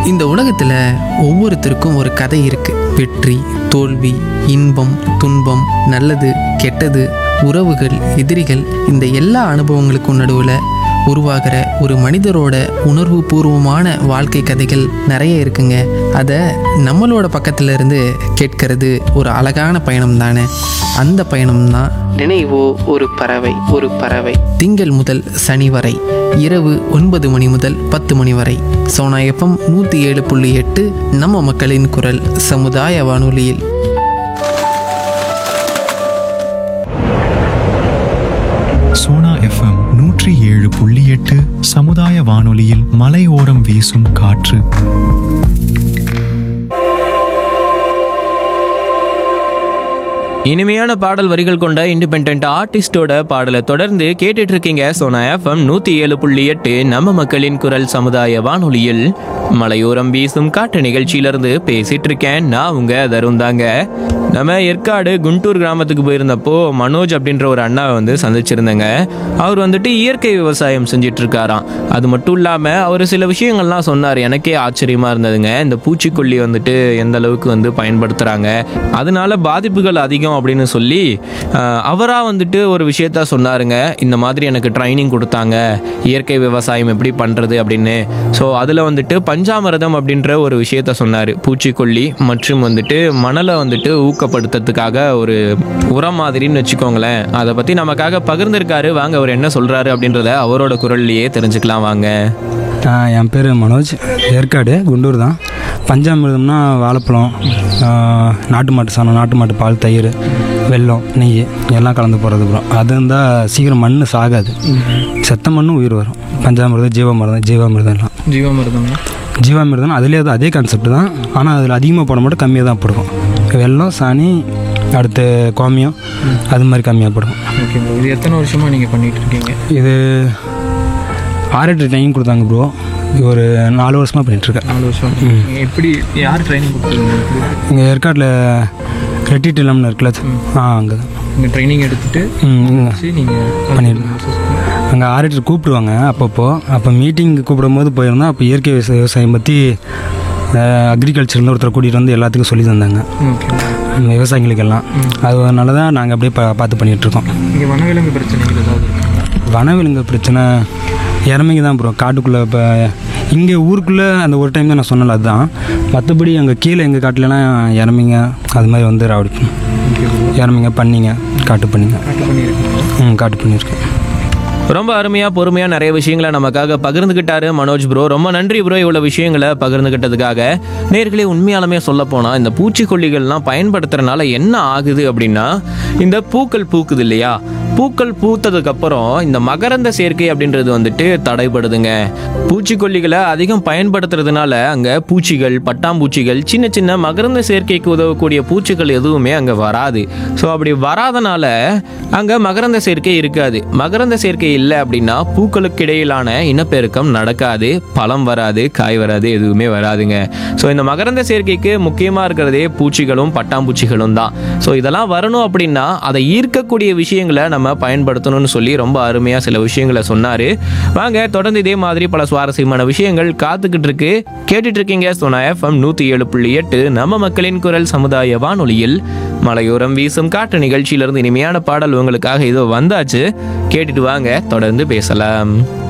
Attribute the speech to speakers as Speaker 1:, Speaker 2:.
Speaker 1: இந்த உலகத்தில் ஒவ்வொருத்தருக்கும் ஒரு கதை இருக்கு வெற்றி தோல்வி இன்பம் துன்பம் நல்லது கெட்டது உறவுகள் எதிரிகள் இந்த எல்லா அனுபவங்களுக்கும் நடுவில் உருவாகிற ஒரு மனிதரோட உணர்வு பூர்வமான வாழ்க்கை கதைகள் நிறைய இருக்குங்க அதை நம்மளோட பக்கத்துல இருந்து கேட்கறது ஒரு அழகான பயணம் தானே அந்த பயணம் தான் நினைவோ ஒரு பறவை ஒரு பறவை திங்கள் முதல் சனி வரை இரவு ஒன்பது மணி முதல் பத்து மணி வரை சோனா எஃப்எம் நூற்றி ஏழு புள்ளி எட்டு நம்ம மக்களின் குரல் சமுதாய வானொலியில்
Speaker 2: சோனா எஃப்எம் நூற்றி ஏழு புள்ளி எட்டு சமுதாய வானொலியில் மலையோரம் வீசும் காற்று
Speaker 3: இனிமையான பாடல் வரிகள் கொண்ட இண்டிபெண்ட் ஆர்டிஸ்டோட பாடலை தொடர்ந்து கேட்டுட்டு இருக்கீங்க சோனா எஃப்எம் நூத்தி ஏழு புள்ளி எட்டு நம்ம மக்களின் குரல் சமுதாய வானொலியில் மலையோரம் வீசும் காட்டு நிகழ்ச்சியிலிருந்து பேசிட்டு இருக்கேன் நான் உங்க தருண் தாங்க நம்ம ஏற்காடு குண்டூர் கிராமத்துக்கு போயிருந்தப்போ மனோஜ் அப்படின்ற ஒரு அண்ணாவை வந்து சந்திச்சிருந்தேங்க அவர் வந்துட்டு இயற்கை விவசாயம் செஞ்சுட்டு இருக்காராம் அது மட்டும் இல்லாம அவர் சில விஷயங்கள்லாம் சொன்னார் எனக்கே ஆச்சரியமா இருந்ததுங்க இந்த பூச்சிக்கொல்லி வந்துட்டு எந்த அளவுக்கு வந்து பயன்படுத்துறாங்க அதனால பாதிப்புகள் அதிகம் அப்படின்னு சொல்லி அஹ், அவரா வந்துட்டு ஒரு விஷயத்த சொன்னாருங்க இந்த மாதிரி எனக்கு ட்ரைனிங் கொடுத்தாங்க இயற்கை விவசாயம் எப்படி பண்றது அப்படின்னு ஸோ அதில் வந்துட்டு பஞ்சாமிரதம் அப்படின்ற ஒரு விஷயத்த சொன்னார் பூச்சிக்கொல்லி மற்றும் வந்துட்டு மணலை வந்துட்டு ஊக்கப்படுத்துறதுக்காக ஒரு உரம் மாதிரின்னு வச்சுக்கோங்களேன் அதை பற்றி நமக்காக பகிர்ந்திருக்காரு வாங்க அவர் என்ன சொல்றாரு அப்படின்றத அவரோட குரல்லையே தெரிஞ்சுக்கலாம் வாங்க
Speaker 4: ஆ, என் பேர் மனோஜ் ஏற்காடு குண்டூர் தான் பஞ்சாமிர்தம்னா வாழைப்பழம் ஆ, நாட்டு மாட்டு சாணம் நாட்டு மாட்டு பால் தயிர் வெல்லம் நெய் எல்லாம் கலந்து போடுறது ப்ரோ அது இருந்தால் சீக்கிரம் மண் சாகாது செத்த மண்ணும் உயிர் வரும் பஞ்சாமிர்தம் ஜீவாமிர்தம் ஜீவாமிர்தம்லாம்
Speaker 1: ஜீவாமிர்தம்
Speaker 4: ஜீவாமிர்தம் அதுலேயே அது அதே கான்செப்ட் தான் ஆனால் அதில் அதிகமாக போட மாட்டோம் கம்மியாக தான் போடுவோம் வெல்லம் சாணி அடுத்து கோமியம் அது மாதிரி கம்மியாக போடுவோம்
Speaker 1: ஓகே இது எத்தனை வருஷமாக நீங்கள் பண்ணிட்டு இருக்கீங்க
Speaker 4: இது ஆறு எட்டு டைம் கொடுத்தாங்க ப்ரோ ஒரு நாலு வருஷமாக பண்ணிகிட்ருக்கேன்
Speaker 1: நாலு வருஷம் எப்படி யார் ட்ரைனிங் கொடுத்துருங்க
Speaker 4: இங்கே ஏற்காட்டில் ரெட்டிட் இல்லாமல் இருக்குல்ல ஆ அங்கே தான்
Speaker 1: நீங்கள் ட்ரைனிங் எடுத்துட்டு
Speaker 4: ம்
Speaker 1: நீங்கள்
Speaker 4: பண்ணிடலாம் அங்கே ஆடிட்டர் கூப்பிடுவாங்க அப்பப்போ அப்போ மீட்டிங் கூப்பிடும்போது போயிருந்தோம் அப்போ இயற்கை விவசாய- விவசாயம் பற்றி அக்ரிகல்ச்சர்னு ஒருத்தர் கூட்டிகிட்டு வந்து எல்லாத்துக்கும் சொல்லி தந்தாங்க
Speaker 1: ஓகே
Speaker 4: ம், விவசாயிகளுக்கெல்லாம் அதனால தான் நாங்கள் அப்படியே பா பார்த்து பண்ணிகிட்ருக்கோம்
Speaker 1: இங்கே வனவிலங்கு பிரச்சனைகள் ஏதாவது
Speaker 4: வனவிலங்கு பிரச்சனை இறமைக்கு தான் ப்ரோ காட்டுக்குள்ளே இப்போ இங்கே ஊருக்குள்ளே அந்த ஒரு டைம் தான் நான் சொன்னல அதுதான் மற்றபடி அங்கே கீழே எங்கள் காட்டிலலாம் இறமைங்க அது மாதிரி வந்து ராவடி இறமைங்க பண்ணிங்க காட்டு பண்ணிங்க ம் காட்டு பண்ணியிருக்கேன்
Speaker 3: ரொம்ப அருமையா பொறுமையா நிறைய விஷயங்களை நமக்காக பகிர்ந்துகிட்டாரு மனோஜ் ப்ரோ ரொம்ப நன்றி ப்ரோ இவ்வளவு விஷயங்களை பகிர்ந்துகிட்டதுக்காக நேர்களே உண்மையாலுமே சொல்ல போனா இந்த பூச்சிக்கொல்லிகள்லாம் பயன்படுத்துறதுனால என்ன ஆகுது அப்படின்னா இந்த பூக்கள் பூக்குது இல்லையா பூக்கள் பூத்ததுக்கு அப்புறம் இந்த மகரந்த சேர்க்கை அப்படின்றது வந்துட்டு தடைபடுதுங்க பூச்சிக்கொல்லிகளை அதிகம் பயன்படுத்துறதுனால அங்க பூச்சிகள் பட்டாம்பூச்சிகள் சின்ன சின்ன மகரந்த சேர்க்கைக்கு உதவக்கூடிய பூச்சிகள் எதுவுமே அங்க வராது ஸோ அப்படி வராதனால அங்க மகரந்த சேர்க்கை இருக்காது மகரந்த சேர்க்கை இல்லை அப்படின்னா பூக்களுக்கு இடையிலான இனப்பெருக்கம் நடக்காது பழம் வராது காய் வராது எதுவுமே வராதுங்க ஸோ இந்த மகரந்த சேர்க்கைக்கு முக்கியமாக இருக்கிறதே பூச்சிகளும் பட்டாம்பூச்சிகளும் தான் ஸோ இதெல்லாம் வரணும் அப்படின்னா அதை ஈர்க்கக்கூடிய விஷயங்களை நம்ம பயன்படுத்தணும்னு சொல்லி ரொம்ப அருமையாக சில விஷயங்களை சொன்னார் வாங்க தொடர்ந்து இதே மாதிரி பல சுவாரஸ்யமான விஷயங்கள் காத்துக்கிட்டு இருக்கு கேட்டுட்டு இருக்கீங்க சோனா எஃப்எம் நூற்றி ஏழு புள்ளி எட்டு நம்ம மக்களின் குரல் சமுதாய வானொலியில் மலையோரம் வீசும் காட்டு நிகழ்ச்சியிலிருந்து இனிமையான பாடல் உங்களுக்காக இதோ வந்தாச்சு கேட்டுட்டு வாங்க தொடர்ந்து பேசலாம்